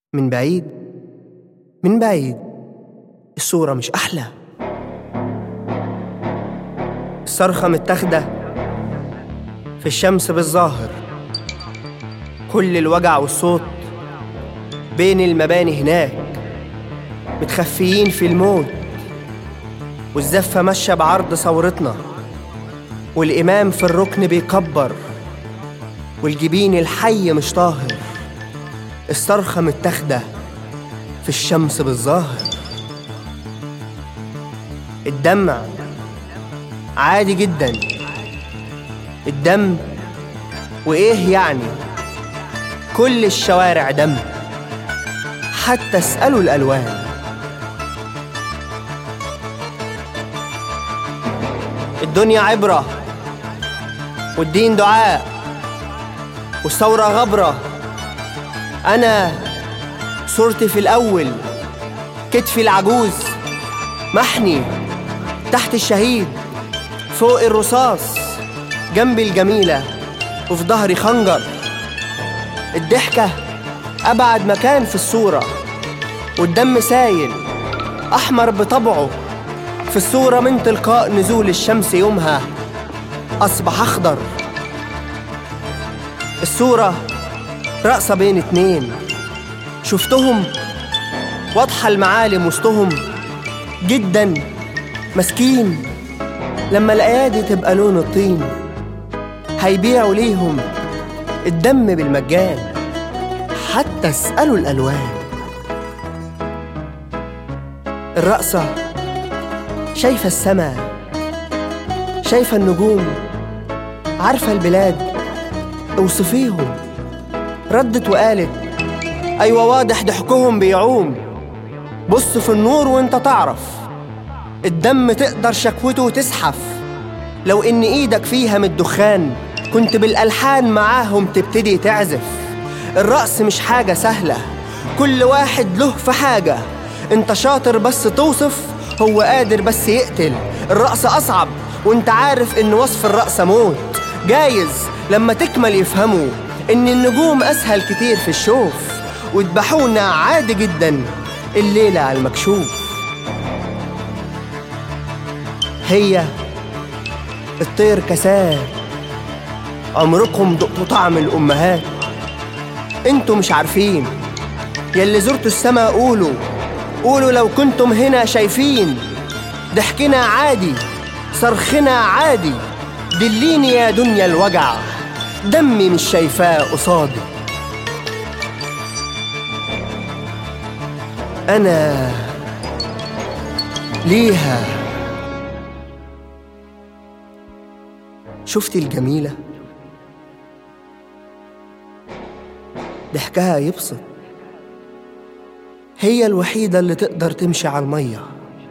من بعيد من بعيد الصورة مش أحلى الصرخة متاخدة في الشمس بالظاهر كل الوجع والصوت بين المباني هناك متخفيين في الموت والزفة ماشية بعرض ثورتنا والإمام في الركن بيكبر والجبين الحي مش طاهر الصرخة متاخدة في الشمس بالظاهر الدمع عادي جدا الدم وإيه يعني كل الشوارع دم حتى اسألوا الألوان الدنيا عبرة والدين دعاء والثورة غبرة أنا صورتي في الأول كتفي العجوز محني تحت الشهيد فوق الرصاص جنبي الجميلة وفي ظهري خنجر الضحكة أبعد مكان في الصورة والدم سايل أحمر بطبعه في الصورة من تلقاء نزول الشمس يومها أصبح أخضر الصورة رقصة بين اتنين شفتهم واضحة المعالم وسطهم جدا مسكين لما الأيادي تبقى لون الطين هيبيعوا ليهم الدم بالمجان حتى اسألوا الألوان الرقصة شايفة السما شايفة النجوم عارفة البلاد اوصفيهم ردت وقالت أيوة واضح ضحكهم بيعوم بص في النور وانت تعرف الدم تقدر شكوته تزحف لو إن إيدك فيها من الدخان كنت بالألحان معاهم تبتدي تعزف الرقص مش حاجة سهلة كل واحد له في حاجة انت شاطر بس توصف هو قادر بس يقتل الرقص أصعب وانت عارف إن وصف الرقص موت جايز لما تكمل يفهموا إن النجوم أسهل كتير في الشوف وذبحونا عادي جدا الليلة على المكشوف هي الطير كساد عمركم دقتوا طعم الأمهات انتوا مش عارفين يلي زرتوا السما قولوا قولوا لو كنتم هنا شايفين ضحكنا عادي صرخنا عادي دليني يا دنيا الوجع دمي مش شايفاه قصادي أنا ليها شفتي الجميلة ضحكها يبسط هي الوحيدة اللي تقدر تمشي على المية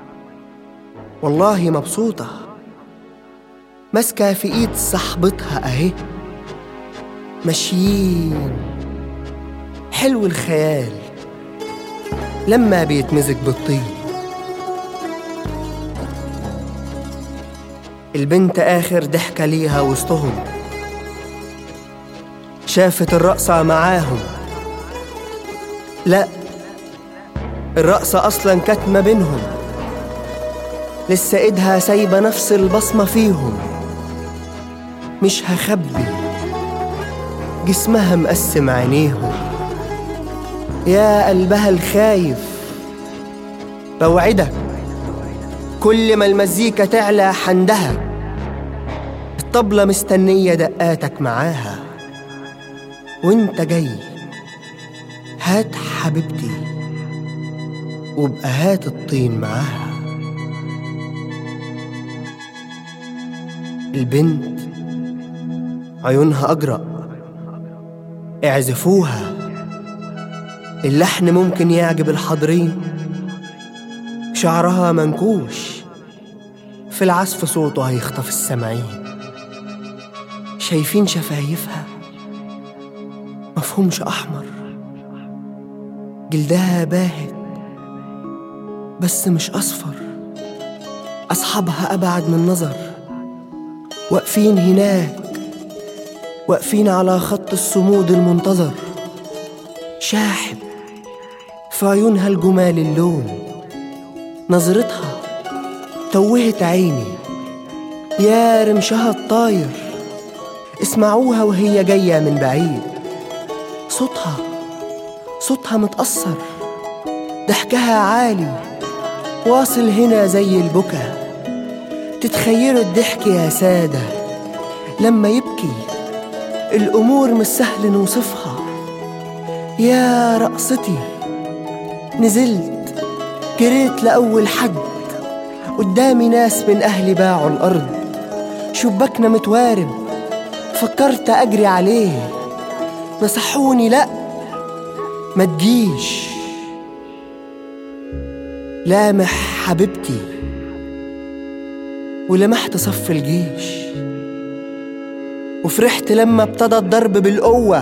والله مبسوطة ماسكة في ايد صاحبتها اهي ماشيين حلو الخيال لما بيتمزج بالطين البنت آخر ضحكة ليها وسطهم شافت الرقصة معاهم لا الرقصة أصلا كانت ما بينهم لسه إيدها سايبة نفس البصمة فيهم مش هخبي جسمها مقسم عينيهم يا قلبها الخايف بوعدك كل ما المزيكا تعلى حندها الطبلة مستنية دقاتك معاها وانت جاي هات حبيبتي وابقى هات الطين معاها البنت عيونها أجرأ اعزفوها اللحن ممكن يعجب الحاضرين شعرها منكوش في العزف صوته هيخطف السامعين شايفين شفايفها مفهومش أحمر جلدها باهت بس مش أصفر أصحابها أبعد من نظر واقفين هناك واقفين على خط الصمود المنتظر شاحب في عيونها الجمال اللون نظرتها توهت عيني يا رمشها الطاير اسمعوها وهي جاية من بعيد صوتها صوتها متأثر ضحكها عالي واصل هنا زي البكا تتخيلوا الضحك يا سادة لما يبكي الأمور مش سهل نوصفها يا رقصتي نزلت جريت لأول حد قدامي ناس من أهلي باعوا الأرض شباكنا متوارب فكرت أجري عليه نصحوني لأ ما تجيش لامح حبيبتي ولمحت صف الجيش وفرحت لما ابتدى الضرب بالقوة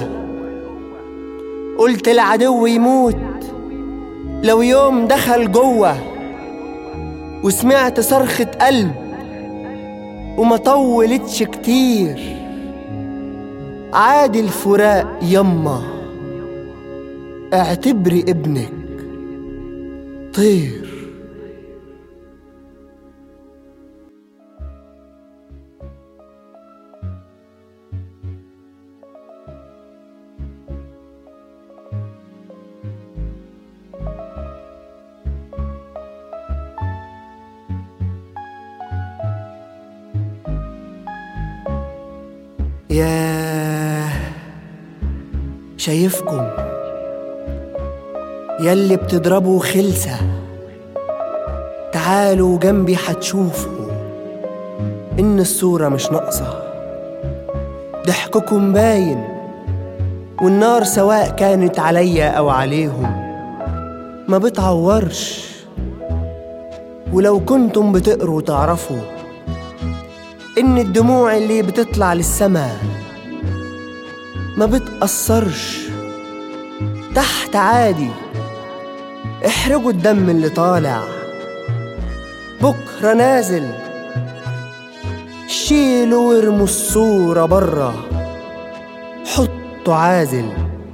قلت العدو يموت لو يوم دخل جوه وسمعت صرخة قلب وما طولتش كتير عادي الفراق يما اعتبري ابنك طير ياه شايفكم ياللي بتضربوا خلسة تعالوا جنبي هتشوفوا إن الصورة مش ناقصة ضحككم باين والنار سواء كانت عليا أو عليهم ما بتعورش ولو كنتم بتقروا تعرفوا إن الدموع اللي بتطلع للسما ما بتأثرش تحت عادي احرجوا الدم اللي طالع بكرة نازل شيلوا وارموا الصورة برا حطوا عازل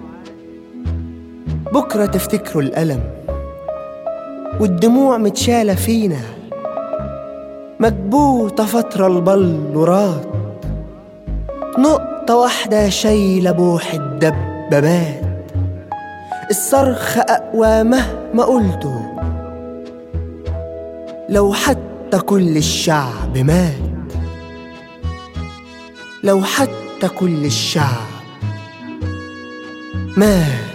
بكرة تفتكروا الألم والدموع متشالة فينا مكبوتة فترة البلورات نقطة واحدة شايلة بوح الدبابات الصرخ أقوى مهما قلته لو حتى كل الشعب مات لو حتى كل الشعب مات